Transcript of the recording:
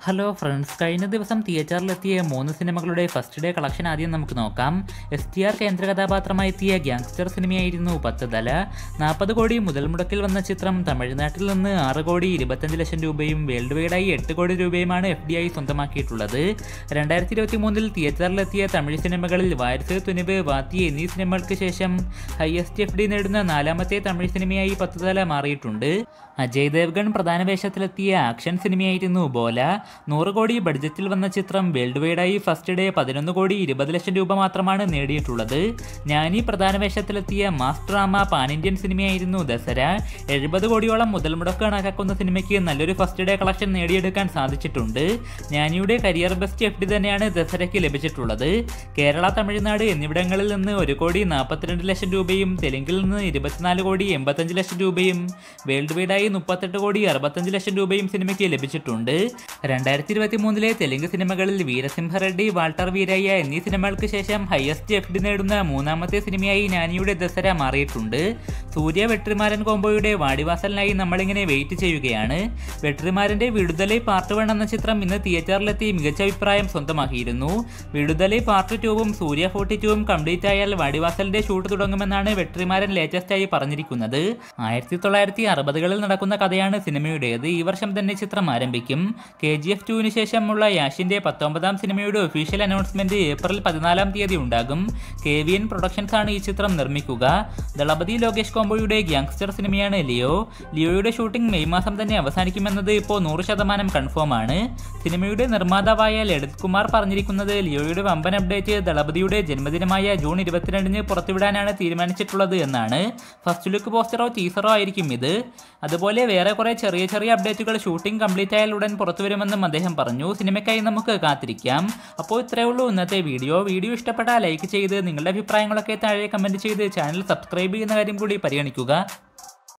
hello friends കഴിഞ്ഞ ദിവസം തിയേറ്ററിലെത്തിയ മൂന്ന് സിനിമകളുടെ ഫസ്റ്റ് ഡേ കളക്ഷൻ ആദ്യം നമുക്ക് നോക്കാം എസ് ടി ആർ കേന്ദ്ര കഥാപാത്രമായി എത്തിയ ഗ്യാങ്സ്റ്റർ സിനിമയായിരുന്നു പത്ത് തല നാൽപ്പത് കോടി മുതൽ മുടക്കിൽ വന്ന ചിത്രം തമിഴ്നാട്ടിൽ നിന്ന് ആറ് കോടി ഇരുപത്തഞ്ച് ലക്ഷം രൂപയും വേൾഡ് വൈഡായി എട്ട് കോടി രൂപയുമാണ് എഫ് ഡി ഐ സ്വന്തമാക്കിയിട്ടുള്ളത് രണ്ടായിരത്തി ഇരുപത്തി മൂന്നിൽ തിയേറ്ററിലെത്തിയ തമിഴ് സിനിമകളിൽ വാരിസ് തുനിവ് വാത്തി എന്നീ സിനിമകൾക്ക് ശേഷം ഹയസ്റ്റ് എഫ് ഡി നേടുന്ന നാലാമത്തെ തമിഴ് സിനിമയായി പത്ത് തല മാറിയിട്ടുണ്ട് അജയ് ദേവ്ഗൺ പ്രധാന വേഷത്തിലെത്തിയ ആക്ഷൻ സിനിമയായിരുന്നു ബോല നൂറ് കോടി ബഡ്ജറ്റിൽ വന്ന ചിത്രം വേൾഡ് വൈഡായി ഫസ്റ്റ് ഡേ പതിനൊന്ന് കോടി ഇരുപത് ലക്ഷം രൂപ മാത്രമാണ് നേടിയിട്ടുള്ളത് ഞാനീ പ്രധാന വേഷത്തിലെത്തിയ മാസ് ഡ്രാമ പാൻ ഇന്ത്യൻ സിനിമയായിരുന്നു ദസര എഴുപത് കോടിയോളം മുതൽ മുടക്ക് കണക്കാക്കുന്ന സിനിമയ്ക്ക് നല്ലൊരു ഫസ്റ്റ് ഡേ കളക്ഷൻ നേടിയെടുക്കാൻ സാധിച്ചിട്ടുണ്ട് ഞാനിയുടെ കരിയർ ബെസ്റ്റ് എഫ് ഡി തന്നെയാണ് ദസരയ്ക്ക് ലഭിച്ചിട്ടുള്ളത് കേരള തമിഴ്നാട് എന്നിവിടങ്ങളിൽ നിന്ന് ഒരു കോടി നാൽപ്പത്തിരണ്ട് ലക്ഷം രൂപയും തെലുങ്കിൽ നിന്ന് ഇരുപത്തിനാല് കോടി എൺപത്തഞ്ച് ലക്ഷം രൂപയും വേൾഡ് വൈഡായി മുപ്പത്തെട്ട് കോടി അറുപത്തഞ്ച് ലക്ഷം രൂപയും സിനിമയ്ക്ക് ലഭിച്ചിട്ടുണ്ട് രണ്ടായിരത്തി ഇരുപത്തി മൂന്നിലെ തെലുങ്ക് സിനിമകളിൽ വീരസിംഹ റെഡ്ഡി വാൾട്ടർ വീരയ്യ എന്നീ സിനിമകൾക്ക് ശേഷം ഹയസ്റ്റ് എഫ് ഡി നേടുന്ന മൂന്നാമത്തെ സിനിമയായി നാനിയുടെ ദസര മാറിയിട്ടുണ്ട് സൂര്യ വെട്രിമാരൻ കോംബോയുടെ വാടിവാസലിനായി നമ്മളിങ്ങനെ വെയിറ്റ് ചെയ്യുകയാണ് വെട്രിമാരന്റെ വിടുതലൈ പാർട്ട് വൺ എന്ന ചിത്രം ഇന്ന് തിയേറ്ററിലെത്തി മികച്ച അഭിപ്രായം സ്വന്തമാക്കിയിരുന്നു വിടുതലൈ പാർട്ട് ടൂവും സൂര്യ ഫോർട്ടി ടൂവും കംപ്ലീറ്റ് ആയാൽ വാടിവാസലിന്റെ ഷൂട്ട് തുടങ്ങുമെന്നാണ് വെട്രിമാരൻ ലേറ്റസ്റ്റ് ആയി പറഞ്ഞിരിക്കുന്നത് ആയിരത്തി തൊള്ളായിരത്തി അറുപതുകളിൽ നടക്കുന്ന കഥയാണ് സിനിമയുടേത് ഈ വർഷം തന്നെ ചിത്രം ആരംഭിക്കും കെ ജി എഫ് ടുവിന് ശേഷമുള്ള യാഷിന്റെ പത്തൊമ്പതാം സിനിമയുടെ ഒഫീഷ്യൽ അനൗൺസ്മെന്റ് ഏപ്രിൽ പതിനാലാം തീയതി ഉണ്ടാകും കെ വി എൻ പ്രൊഡക്ഷൻസ് ആണ് ഈ ചിത്രം നിർമ്മിക്കുക ദളപതി ലോകേഷ് കോംബോയുടെ ഗ്യാങ്സ്റ്റർ സിനിമയാണ് ലിയോ ലിയോയുടെ ഷൂട്ടിംഗ് മെയ് മാസം തന്നെ അവസാനിക്കുമെന്നത് ഇപ്പോൾ നൂറ് ശതമാനം കൺഫേം ആണ് സിനിമയുടെ നിർമ്മാതാവായ ലളിത് കുമാർ പറഞ്ഞിരിക്കുന്നത് ലിയോയുടെ വമ്പൻ അപ്ഡേറ്റ് ദളപതിയുടെ ജന്മദിനമായ ജൂൺ ഇരുപത്തിരണ്ടിന് പുറത്തുവിടാനാണ് തീരുമാനിച്ചിട്ടുള്ളത് എന്നാണ് ഫസ്റ്റ് ലുക്ക് പോസ്റ്ററോ ടീസറോ ആയിരിക്കും ഇത് അതുപോലെ വേറെ കുറേ ചെറിയ ചെറിയ അപ്ഡേറ്റുകൾ ഷൂട്ടിംഗ് കംപ്ലീറ്റ് ആയാൽ ഉടൻ പുറത്തു വരുമെന്നും അദ്ദേഹം പറഞ്ഞു സിനിമയ്ക്കായി നമുക്ക് കാത്തിരിക്കാം അപ്പോൾ ഇത്രയേ ഉള്ളൂ ഇന്നത്തെ വീഡിയോ വീഡിയോ ഇഷ്ടപ്പെട്ടാൽ ലൈക്ക് ചെയ്ത് നിങ്ങളുടെ അഭിപ്രായങ്ങളൊക്കെ താഴെ കമൻറ്റ് ചെയ്ത് ചാനൽ സബ്സ്ക്രൈബ് ചെയ്യുന്ന കാര്യം കൂടി പരിഗണിക്കുക